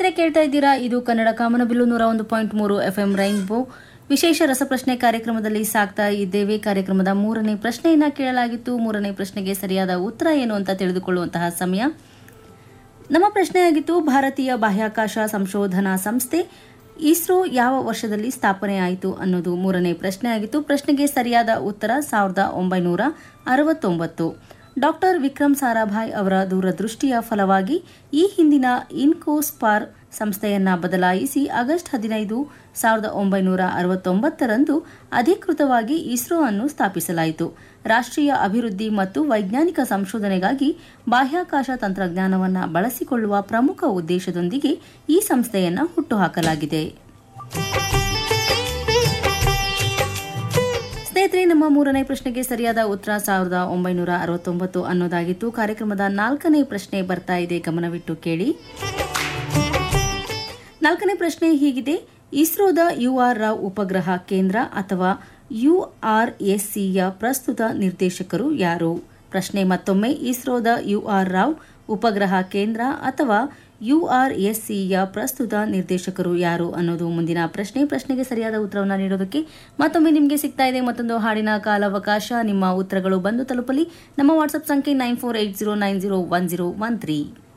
ಸ್ನೇಹಿತರೆ ಕೇಳ್ತಾ ಇದ್ದೀರಾ ಇದು ಕನ್ನಡ ಕಾಮನಬಿಲ್ಲು ನೂರ ಒಂದು ಪಾಯಿಂಟ್ ಮೂರು ಎಫ್ಎಂ ರೈನ್ಬೋ ವಿಶೇಷ ರಸಪ್ರಶ್ನೆ ಕಾರ್ಯಕ್ರಮದಲ್ಲಿ ಸಾಕ್ತಾ ಇದ್ದೇವೆ ಕಾರ್ಯಕ್ರಮದ ಮೂರನೇ ಪ್ರಶ್ನೆಯನ್ನ ಕೇಳಲಾಗಿತ್ತು ಮೂರನೇ ಪ್ರಶ್ನೆಗೆ ಸರಿಯಾದ ಉತ್ತರ ಏನು ಅಂತ ತಿಳಿದುಕೊಳ್ಳುವಂತಹ ಸಮಯ ನಮ್ಮ ಪ್ರಶ್ನೆಯಾಗಿತ್ತು ಭಾರತೀಯ ಬಾಹ್ಯಾಕಾಶ ಸಂಶೋಧನಾ ಸಂಸ್ಥೆ ಇಸ್ರೋ ಯಾವ ವರ್ಷದಲ್ಲಿ ಸ್ಥಾಪನೆ ಆಯಿತು ಅನ್ನೋದು ಮೂರನೇ ಪ್ರಶ್ನೆ ಆಗಿತ್ತು ಪ್ರಶ್ನೆಗೆ ಸರಿಯಾದ ಉತ್ತರ ಸಾವಿರದ ಒಂಬೈನೂರ ಅರವತ್ತೊಂಬತ್ತು ಡಾಕ್ಟರ್ ವಿಕ್ರಮ್ ಸಾರಾಭಾಯ್ ಅವರ ದೂರದೃಷ್ಟಿಯ ಫಲವಾಗಿ ಈ ಹಿಂದಿನ ಇನ್ಕೋಸ್ಪಾರ್ ಸಂಸ್ಥೆಯನ್ನ ಬದಲಾಯಿಸಿ ಆಗಸ್ಟ್ ಹದಿನೈದು ಸಾವಿರದ ಒಂಬೈನೂರ ಅರವತ್ತೊಂಬತ್ತರಂದು ಅಧಿಕೃತವಾಗಿ ಇಸ್ರೋ ಅನ್ನು ಸ್ಥಾಪಿಸಲಾಯಿತು ರಾಷ್ಟ್ರೀಯ ಅಭಿವೃದ್ಧಿ ಮತ್ತು ವೈಜ್ಞಾನಿಕ ಸಂಶೋಧನೆಗಾಗಿ ಬಾಹ್ಯಾಕಾಶ ತಂತ್ರಜ್ಞಾನವನ್ನು ಬಳಸಿಕೊಳ್ಳುವ ಪ್ರಮುಖ ಉದ್ದೇಶದೊಂದಿಗೆ ಈ ಸಂಸ್ಥೆಯನ್ನ ಹುಟ್ಟುಹಾಕಲಾಗಿದೆ ಸ್ನೇಹಿತರೆ ನಮ್ಮ ಮೂರನೇ ಪ್ರಶ್ನೆಗೆ ಸರಿಯಾದ ಉತ್ತರ ಸಾವಿರದ ಒಂಬೈನೂರ ಅರವತ್ತೊಂಬತ್ತು ಅನ್ನೋದಾಗಿತ್ತು ಕಾರ್ಯಕ್ರಮದ ನಾಲ್ಕನೇ ಪ್ರಶ್ನೆ ಬರ್ತಾ ಇದೆ ಗಮನವಿಟ್ಟು ಕೇಳಿ ನಾಲ್ಕನೇ ಪ್ರಶ್ನೆ ಹೀಗಿದೆ ಇಸ್ರೋದ ಯುಆರ್ ರಾವ್ ಉಪಗ್ರಹ ಕೇಂದ್ರ ಅಥವಾ ಯುಆರ್ಎಸ್ಸಿಯ ಪ್ರಸ್ತುತ ನಿರ್ದೇಶಕರು ಯಾರು ಪ್ರಶ್ನೆ ಮತ್ತೊಮ್ಮೆ ಇಸ್ರೋದ ಯುಆರ್ ರಾವ್ ಉಪಗ್ರಹ ಕೇಂದ್ರ ಅಥವಾ ಯುಆರ್ಎಸ್ಸಿಯ ಪ್ರಸ್ತುತ ನಿರ್ದೇಶಕರು ಯಾರು ಅನ್ನೋದು ಮುಂದಿನ ಪ್ರಶ್ನೆ ಪ್ರಶ್ನೆಗೆ ಸರಿಯಾದ ಉತ್ತರವನ್ನು ನೀಡೋದಕ್ಕೆ ಮತ್ತೊಮ್ಮೆ ನಿಮಗೆ ಸಿಗ್ತಾ ಇದೆ ಮತ್ತೊಂದು ಹಾಡಿನ ಕಾಲಾವಕಾಶ ನಿಮ್ಮ ಉತ್ತರಗಳು ಬಂದು ತಲುಪಲಿ ನಮ್ಮ ವಾಟ್ಸ್ಆಪ್ ಸಂಖ್ಯೆ nine four eight zero nine zero one zero one three